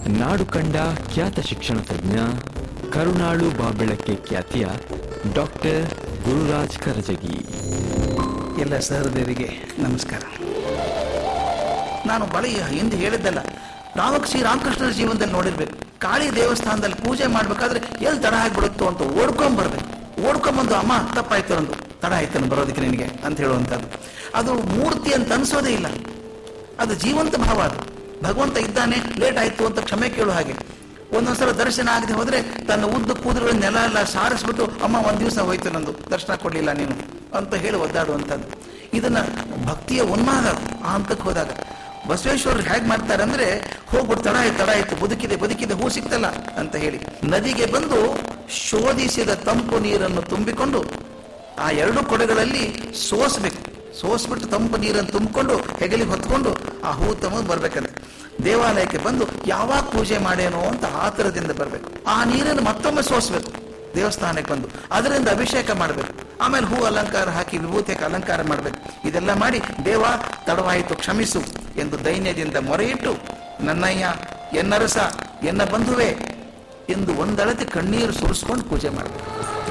ನಾಡು ಕಂಡ ಖ್ಯಾತ ಶಿಕ್ಷಣ ತಜ್ಞ ಕರುಣಾಳು ಬಾಬೆಳಕ್ಕೆ ಖ್ಯಾತಿಯ ಡಾಕ್ಟರ್ ಗುರುರಾಜ್ ಕರಜಗಿ ಎಲ್ಲ ಸಹೃದಯರಿಗೆ ನಮಸ್ಕಾರ ನಾನು ಬಳಿ ಹಿಂದೆ ಹೇಳಿದ್ದಲ್ಲ ನಾವು ಶ್ರೀ ರಾಮಕೃಷ್ಣರ ಜೀವನದಲ್ಲಿ ನೋಡಿರ್ಬೇಕು ಕಾಳಿ ದೇವಸ್ಥಾನದಲ್ಲಿ ಪೂಜೆ ಮಾಡ್ಬೇಕಾದ್ರೆ ಎಲ್ಲಿ ತಡ ಆಗ್ಬಿಡುತ್ತೋ ಅಂತ ಓಡ್ಕೊಂಡ್ ಬರ್ಬೇಕು ಓಡ್ಕೊಂಬಂದು ಅಮ್ಮ ತಪ್ಪಾಯ್ತು ಅಂದು ತಡ ಆಯ್ತು ನಾನು ಬರೋದಕ್ಕೆ ನಿನಗೆ ಅಂತ ಹೇಳುವಂಥದ್ದು ಅದು ಮೂರ್ತಿ ಅಂತ ಅನ್ಸೋದೇ ಇಲ್ಲ ಅದು ಜೀವಂತ ಭಾವ ಅದು ಭಗವಂತ ಇದ್ದಾನೆ ಲೇಟ್ ಆಯ್ತು ಅಂತ ಕ್ಷಮೆ ಕೇಳು ಹಾಗೆ ಒಂದೊಂದ್ಸಲ ದರ್ಶನ ಆಗದೆ ಹೋದ್ರೆ ತನ್ನ ಉದ್ದ ಕೂದಲುಗಳ ನೆಲ ಎಲ್ಲ ಸಾರಿಸ್ಬಿಟ್ಟು ಅಮ್ಮ ಒಂದ್ ದಿವಸ ಹೋಯ್ತು ನಂದು ದರ್ಶನ ಕೊಡ್ಲಿಲ್ಲ ನೀನು ಅಂತ ಹೇಳಿ ಒದ್ದಾಡುವಂಥದ್ದು ಇದನ್ನ ಭಕ್ತಿಯ ಉನ್ಮಾದ ಆ ಹಂತಕ್ಕೆ ಹೋದಾಗ ಬಸವೇಶ್ವರರು ಹೇಗೆ ಮಾಡ್ತಾರೆ ಅಂದ್ರೆ ಹೋಗ್ಬಿಟ್ಟು ತಡ ಆಯ್ತು ತಡ ಆಯ್ತು ಬದುಕಿದೆ ಬದುಕಿದೆ ಹೂ ಸಿಕ್ತಲ್ಲ ಅಂತ ಹೇಳಿ ನದಿಗೆ ಬಂದು ಶೋಧಿಸಿದ ತಂಪು ನೀರನ್ನು ತುಂಬಿಕೊಂಡು ಆ ಎರಡು ಕೊಡೆಗಳಲ್ಲಿ ಸೋಸ್ಬೇಕು ಸೋಸ್ಬಿಟ್ಟು ತಂಪು ನೀರನ್ನು ತುಂಬಿಕೊಂಡು ಹೆಗಲಿಗೆ ಹೊತ್ಕೊಂಡು ಆ ಹೂ ತಮ್ಮ ಬರ್ಬೇಕಂತೆ ದೇವಾಲಯಕ್ಕೆ ಬಂದು ಯಾವಾಗ ಪೂಜೆ ಮಾಡೇನೋ ಅಂತ ಆತರದಿಂದ ಬರ್ಬೇಕು ಆ ನೀರನ್ನು ಮತ್ತೊಮ್ಮೆ ಸೋಸ್ಬೇಕು ದೇವಸ್ಥಾನಕ್ಕೆ ಬಂದು ಅದರಿಂದ ಅಭಿಷೇಕ ಮಾಡಬೇಕು ಆಮೇಲೆ ಹೂ ಅಲಂಕಾರ ಹಾಕಿ ವಿಭೂತಿಗೆ ಅಲಂಕಾರ ಮಾಡಬೇಕು ಇದೆಲ್ಲ ಮಾಡಿ ದೇವ ತಡವಾಯಿತು ಕ್ಷಮಿಸು ಎಂದು ದೈನ್ಯದಿಂದ ಮೊರೆಯಿಟ್ಟು ನನ್ನಯ್ಯ ಎನ್ನರಸ ಎನ್ನ ಬಂಧುವೆ ಎಂದು ಒಂದಳತೆ ಕಣ್ಣೀರು ಸುರಿಸ್ಕೊಂಡು ಪೂಜೆ ಮಾಡಬೇಕು